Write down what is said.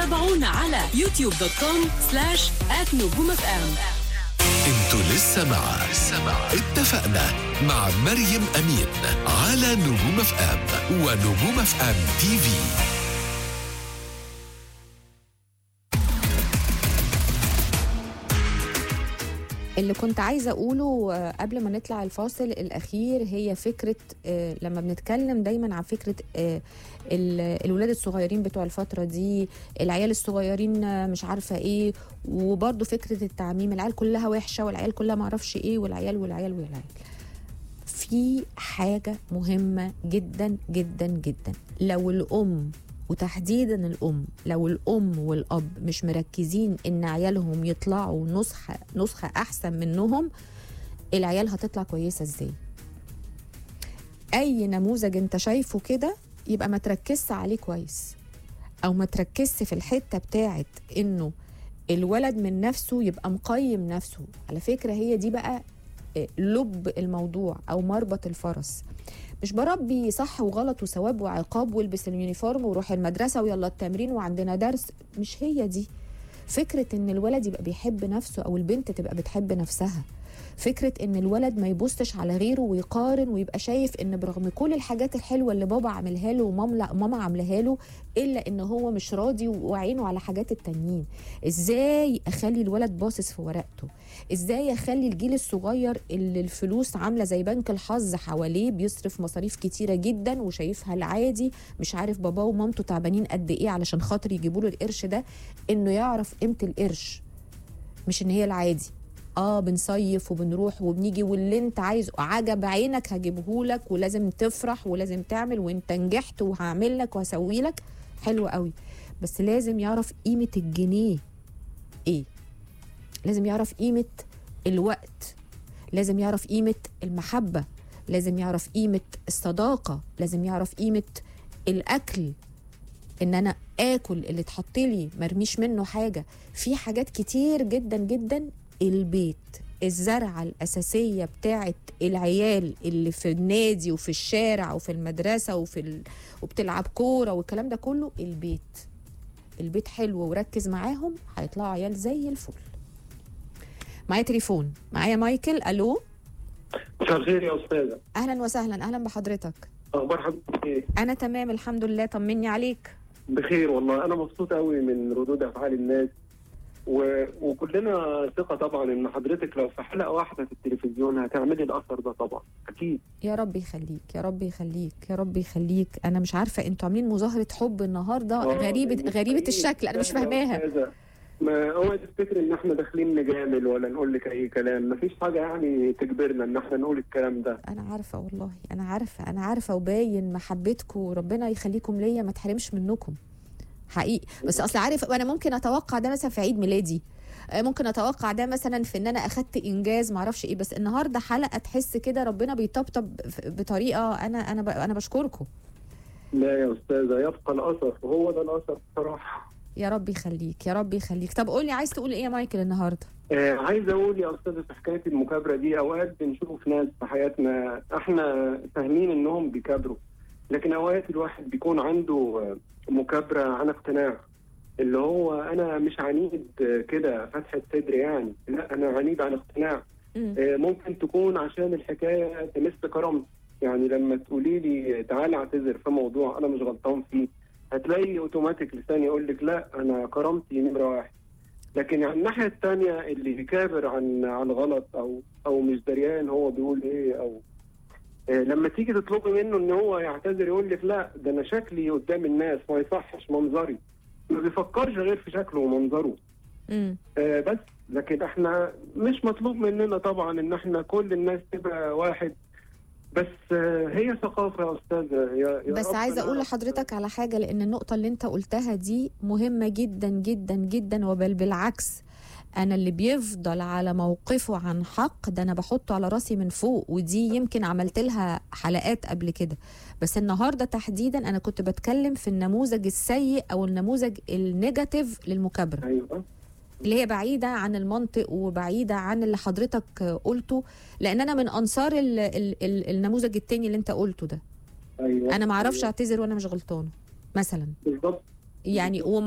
تابعونا على يوتيوب دوت كوم سلاش نجوم اف ام انتوا لسه مع اتفقنا مع مريم امين على نجوم اف ام ونجوم اف ام تي في اللي كنت عايزه اقوله آه، قبل ما نطلع الفاصل الاخير هي فكره آه، لما بنتكلم دايما عن فكره آه، ال- الولاد الصغيرين بتوع الفتره دي العيال الصغيرين آه، مش عارفه ايه وبرده فكره التعميم العيال كلها وحشه والعيال كلها معرفش ايه والعيال والعيال والعيال في حاجه مهمه جدا جدا جدا لو الام وتحديدا الام لو الام والاب مش مركزين ان عيالهم يطلعوا نسخه نسخه احسن منهم العيال هتطلع كويسه ازاي اي نموذج انت شايفه كده يبقى ما تركزش عليه كويس او ما تركزش في الحته بتاعت انه الولد من نفسه يبقى مقيم نفسه على فكره هي دي بقى آه، لب الموضوع او مربط الفرس مش بربي صح وغلط وثواب وعقاب والبس اليونيفورم وروح المدرسه ويلا التمرين وعندنا درس مش هي دي فكره ان الولد يبقى بيحب نفسه او البنت تبقى بتحب نفسها فكره ان الولد ما يبصش على غيره ويقارن ويبقى شايف ان برغم كل الحاجات الحلوه اللي بابا عاملها له وماما ماما عاملاها له الا ان هو مش راضي وعينه على حاجات التانيين ازاي اخلي الولد باصص في ورقته ازاي اخلي الجيل الصغير اللي الفلوس عامله زي بنك الحظ حواليه بيصرف مصاريف كتيره جدا وشايفها العادي مش عارف باباه ومامته تعبانين قد ايه علشان خاطر يجيبوا له القرش ده انه يعرف قيمه القرش مش ان هي العادي اه بنصيف وبنروح وبنيجي واللي انت عايزه عجب عينك هجيبهولك ولازم تفرح ولازم تعمل وانت نجحت وهعمل لك وهسوي لك حلو قوي بس لازم يعرف قيمه الجنيه ايه لازم يعرف قيمه الوقت لازم يعرف قيمه المحبه لازم يعرف قيمه الصداقه لازم يعرف قيمه الاكل ان انا اكل اللي اتحط لي مرميش منه حاجه في حاجات كتير جدا جدا البيت الزرعه الاساسيه بتاعت العيال اللي في النادي وفي الشارع وفي المدرسه وفي ال... وبتلعب كوره والكلام ده كله البيت البيت حلو وركز معاهم هيطلعوا عيال زي الفل معايا تليفون معايا مايكل الو مساء الخير يا استاذه اهلا وسهلا اهلا بحضرتك اخبار حضرتك ايه انا تمام الحمد لله طمني عليك بخير والله انا مبسوط قوي من ردود افعال الناس و... وكلنا ثقه طبعا ان حضرتك لو في حلقه واحده في التلفزيون هتعملي الاثر ده طبعا اكيد يا رب يخليك يا رب يخليك يا رب يخليك انا مش عارفه انتوا عاملين مظاهره حب النهارده آه، غريبه المستحيل. غريبه الشكل انا مش يا فاهماها أستاذة، ما اوعي تفتكر ان احنا داخلين نجامل ولا نقول لك اي كلام مفيش حاجه يعني تجبرنا ان احنا نقول الكلام ده انا عارفه والله انا عارفه انا عارفه وباين محبتكم وربنا يخليكم ليا ما تحرمش منكم حقيقي بس اصل عارف انا ممكن اتوقع ده مثلا في عيد ميلادي آه، ممكن اتوقع ده مثلا في ان انا اخدت انجاز معرفش ايه بس النهارده حلقه تحس كده ربنا بيطبطب ف- بطريقه انا انا ب- انا بشكركم لا يا استاذه يبقى الاثر وهو ده الاثر بصراحه يا رب يخليك يا رب يخليك طب قول لي عايز تقول ايه يا مايكل النهارده آه عايز اقول يا استاذ في حكايه المكابره دي اوقات بنشوف ناس في حياتنا احنا فاهمين انهم بيكابروا لكن اوقات الواحد بيكون عنده آه، مكابره عن اقتناع اللي هو انا مش عنيد آه، كده فتحه صدر يعني لا انا عنيد عن اقتناع مم. آه، ممكن تكون عشان الحكايه تمس كرامتي يعني لما تقولي لي تعالى اعتذر في موضوع انا مش غلطان فيه هتلاقي اوتوماتيك لساني يقول لك لا انا كرامتي نمره واحد لكن على الناحيه الثانيه اللي بيكابر عن عن غلط او او مش دريان هو بيقول ايه او آه، لما تيجي تطلبي منه ان هو يعتذر يقول لك لا ده انا شكلي قدام الناس ما يصحش منظري ما بيفكرش غير في شكله ومنظره مم. آه، بس لكن احنا مش مطلوب مننا طبعا ان احنا كل الناس تبقى واحد بس آه، هي ثقافه يا استاذه يا يا بس رب عايزه اقول نعرف- لحضرتك على حاجه لان النقطه اللي انت قلتها دي مهمه جدا جدا جدا وبل بالعكس انا اللي بيفضل على موقفه عن حق ده انا بحطه على راسي من فوق ودي يمكن عملت لها حلقات قبل كده بس النهارده تحديدا انا كنت بتكلم في النموذج السيء او النموذج النيجاتيف للمكابره ايوه اللي هي بعيدة عن المنطق وبعيدة عن اللي حضرتك قلته لأن أنا من أنصار ال ال ال النموذج التاني اللي أنت قلته ده ايوه أنا ما أعرفش أيوة. أعتذر وأنا مش غلطانة مثلا بالظبط يعني